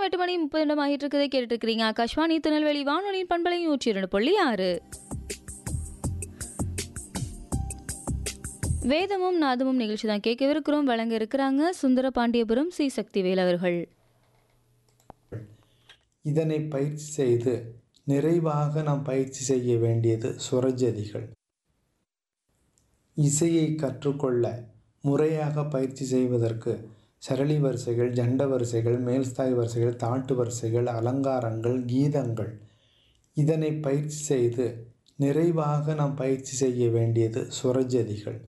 எட்டு மணி முப்பது நிமிடம் ஆகிட்டு இருக்கிறதை கேட்டுட்டு இருக்கிறீங்க ஆகாஷ்வாணி திருநெல்வேலி வானொலியின் பண்பலை நூற்றி இரண்டு புள்ளி ஆறு வேதமும் நாதமும் நிகழ்ச்சி தான் கேட்கவிருக்கிறோம் வழங்க இருக்கிறாங்க சுந்தர பாண்டியபுரம் சி சக்திவேல் அவர்கள் இதனை பயிற்சி செய்து நிறைவாக நாம் பயிற்சி செய்ய வேண்டியது சுரஜதிகள் இசையை கற்றுக்கொள்ள முறையாக பயிற்சி செய்வதற்கு சரளி வரிசைகள் ஜண்ட வரிசைகள் மேல்ஸ்தாய் வரிசைகள் தாட்டு வரிசைகள் அலங்காரங்கள் கீதங்கள் இதனை பயிற்சி செய்து நிறைவாக நாம் பயிற்சி செய்ய வேண்டியது சுரஜதிகள்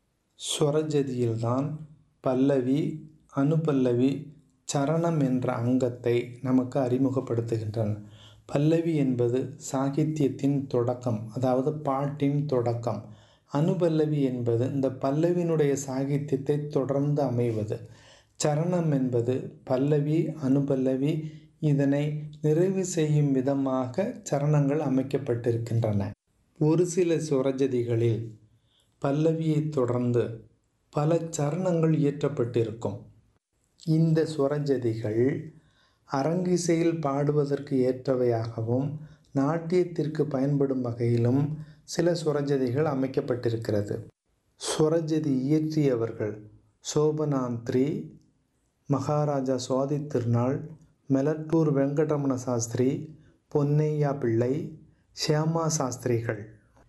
சுரஜதியில்தான் பல்லவி அனுபல்லவி சரணம் என்ற அங்கத்தை நமக்கு அறிமுகப்படுத்துகின்றன பல்லவி என்பது சாகித்யத்தின் தொடக்கம் அதாவது பாட்டின் தொடக்கம் அனுபல்லவி என்பது இந்த பல்லவியினுடைய சாகித்யத்தை தொடர்ந்து அமைவது சரணம் என்பது பல்லவி அனுபல்லவி இதனை நிறைவு செய்யும் விதமாக சரணங்கள் அமைக்கப்பட்டிருக்கின்றன ஒரு சில சுரஜதிகளில் பல்லவியை தொடர்ந்து பல சரணங்கள் இயற்றப்பட்டிருக்கும் இந்த சுரஜதிகள் அரங்கிசையில் பாடுவதற்கு ஏற்றவையாகவும் நாட்டியத்திற்கு பயன்படும் வகையிலும் சில சுரஜதிகள் அமைக்கப்பட்டிருக்கிறது சுரஜதி இயற்றியவர்கள் சோபனாந்திரி மகாராஜா சுவாதி திருநாள் மெலட்டூர் வெங்கடரமண சாஸ்திரி பொன்னையா பிள்ளை சியாமா சாஸ்திரிகள்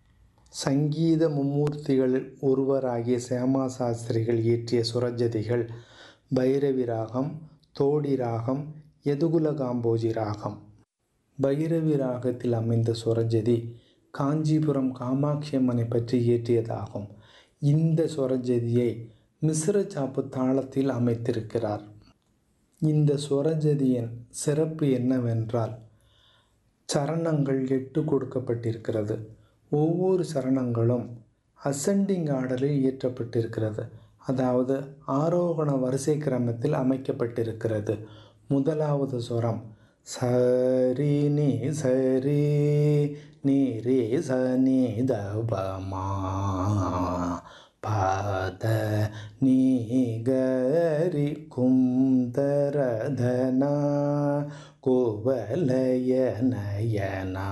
சங்கீத மும்மூர்த்திகளில் ஒருவராகிய சியாமா சாஸ்திரிகள் இயற்றிய சுரஜதிகள் பைரவி ராகம் தோடி ராகம் எதுகுல காம்போஜி ராகம் பைரவி ராகத்தில் அமைந்த சுரஜதி காஞ்சிபுரம் காமாட்சி அம்மனை பற்றி இயற்றியதாகும் இந்த சுரஜதியை மிஸ்ர சாப்பு தாளத்தில் அமைத்திருக்கிறார் இந்த சுரஜதியின் சிறப்பு என்னவென்றால் சரணங்கள் எட்டு கொடுக்கப்பட்டிருக்கிறது ஒவ்வொரு சரணங்களும் அசெண்டிங் ஆர்டரில் இயற்றப்பட்டிருக்கிறது அதாவது ஆரோகண வரிசை கிரமத்தில் அமைக்கப்பட்டிருக்கிறது முதலாவது சுரம் சரி நீ சரி நீ ரே ச நீ த ப மா பாத நீ கரி குந்தர தனா கோவலய நயனா